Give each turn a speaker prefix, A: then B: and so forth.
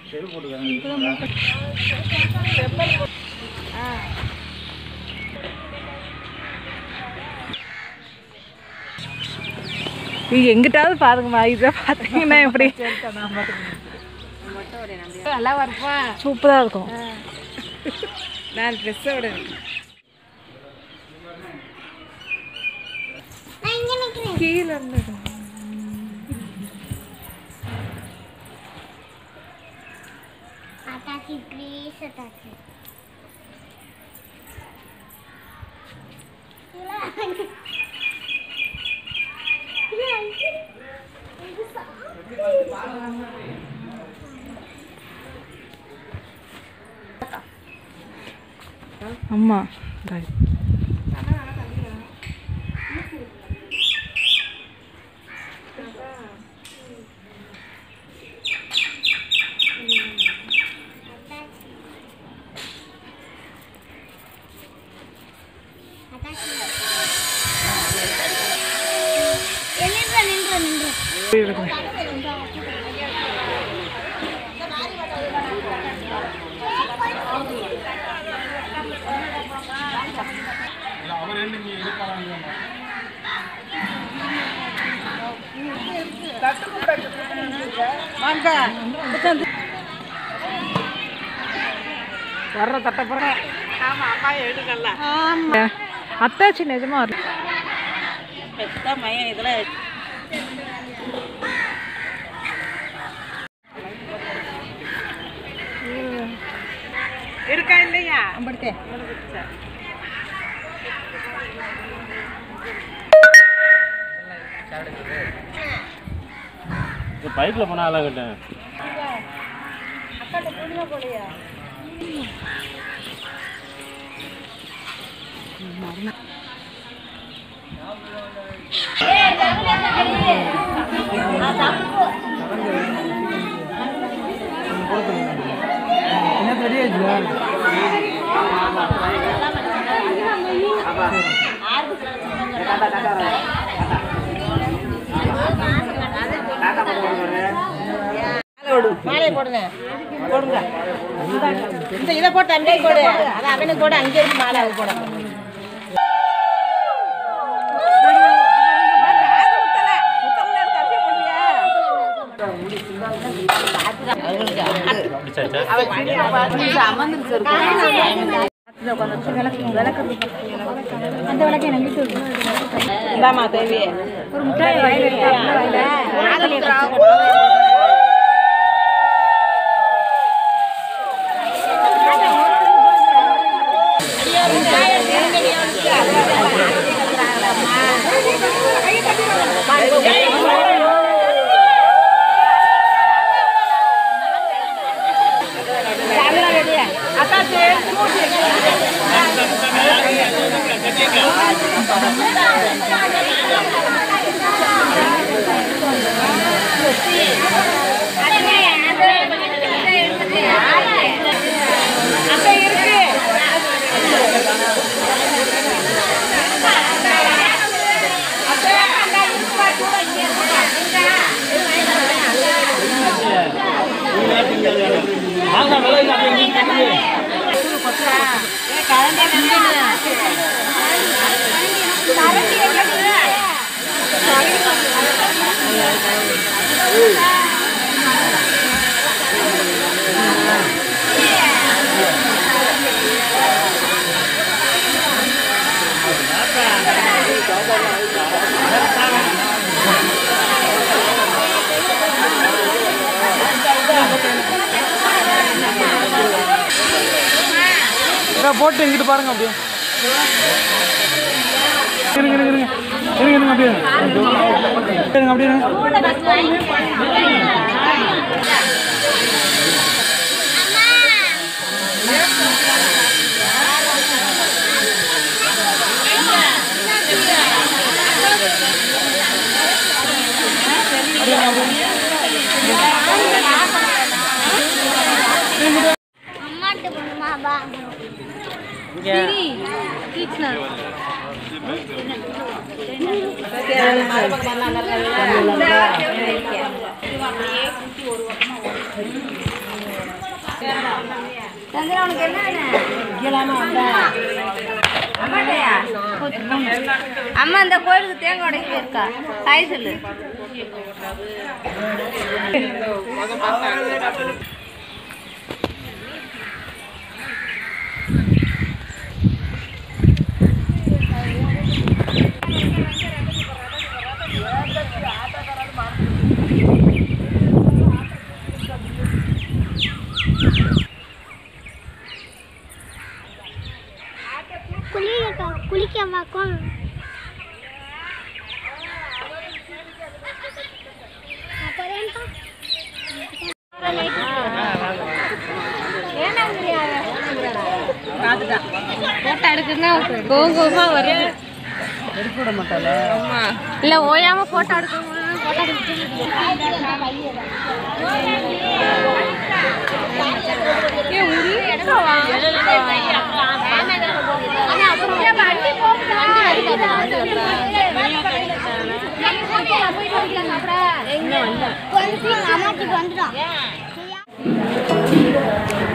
A: நீங்க எங்கிட்டாவது பாருங்கம்மா இதை பார்த்தீங்கன்னா எப்படி
B: நல்லா வருப்பா
A: சூப்பராக இருக்கும்
B: நான் ட்ரெஸ்ஸோட
A: கீழே இருந்தது
C: அட்டாச்சி ப்ளீஸ் அட்டாச்சி
A: அம்மா
C: நின்று நின்று நின்று
B: வாங்க வர்ற தட்டப்புற ஆமா அம்மா எடுக்கலாம் ஆமா
A: அத்தாச்சி நிஜமா வரல
B: பெத்த மையன் இதெல்லாம் இருக்கா இல்லையா படுத்தேன்
D: பைக்கில் போனால் அழகாக கட்டேன்
B: மாலையை போடுங்க போடுங்க இந்த இதை போட்டு அங்கே போடு அதை அவனுக்கு போடு அங்கே இருக்கு மாலை அது போட
D: பிடிச்சாச்சா
C: அந்த விளக்கு எனக்கு
B: இந்தாம்மா தேவி
C: ஒரு முட்டாய் வாயில எடுத்து
D: போட்டு இங்கிட்டு பாருங்க அப்படியே இருங்க இருங்க இருங்க இருங்க இருங்க அப்படியே இருங்க அப்படியே இருங்க.
C: அம்மாட்ட போகணுமா வா சந்திரா உனக்கு என்ன வேணும் அம்மாட்டையா? அம்மா இந்த கோயிலுக்கு தேங்காய் உடைக்க போயிருக்கா தாய் சொல்லு
E: குளிக்க குளிக்க வாக்கும்
C: போட்டோ எடுக்குன்னா கோங்கோமா வருது இல்ல ஓயாம போட்டோ எடுக்கணும் போட்டோ
E: கொஞ்சம் அம்மாட்டுக்கு வந்துடும்